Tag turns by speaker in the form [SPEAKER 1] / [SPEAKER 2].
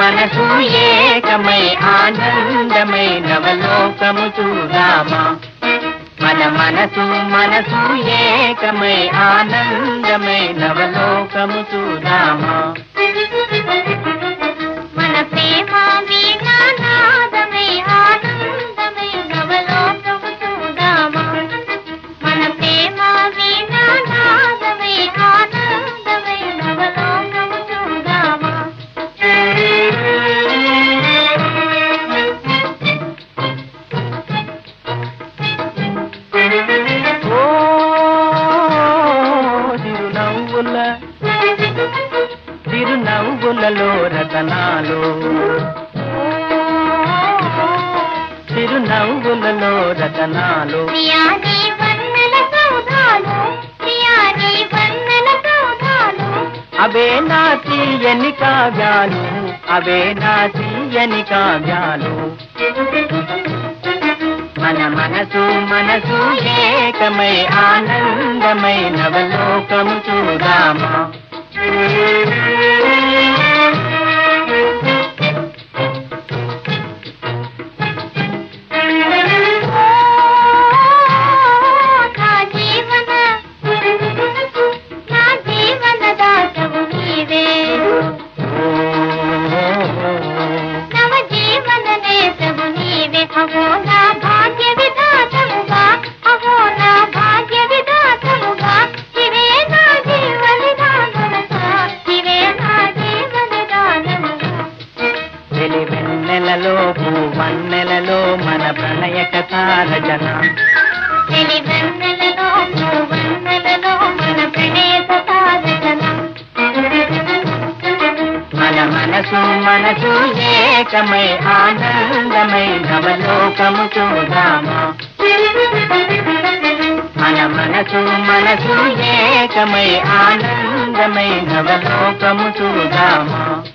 [SPEAKER 1] మనసు ఏకమై ఆనందమై నవలోకము చూడామా మన మనసు మనసు ఏకమై ఆనందమై నవలోకము చూడామా
[SPEAKER 2] మన ప్రేమ వీణానాదమై ఆనందమై నవలోకము చూడామా మన ప్రేమ వీణానాదమై ఆనందమై నవలోకము చూడామా
[SPEAKER 1] ఓ చిరునవ్వుల చిరునవ్వులలో రతనాలు చిరునవ్వులలో రతనాలు
[SPEAKER 2] ప్రియాని వన్నెల సౌధాలు ప్రియాని వన్నెల సౌధాలు
[SPEAKER 1] అవే నా తీయని కావ్యాలు అవే నా తీయని కావ్యాలు మన మనసు మనసు ఏకమై ఆనందమై నవలోకము చూడామా
[SPEAKER 2] నా జీవన నా జీవన దాతవు నీవే నవ జీవన నేతవు నీవే అహో నా భాగ్య విధాతముగా అహో నా భాగ్య విధాతముగా ఇవే నా జీవ విధానముగా ఇవే నా జీవ విధానముగా
[SPEAKER 1] వెలి వెన్నెలలో పూవన్నెలలో మన ప్రణయ కథా రచన
[SPEAKER 2] తెలి వెన్నెలలో పూవన్నెలలో మన ప్రణయ సాధన
[SPEAKER 1] మన మనసు మనసు ఏకమై ఆనందమై నవలోకము చూడామా మన మనసు మనసు ఏకమై ఆనందమై నవలోకము చూడామా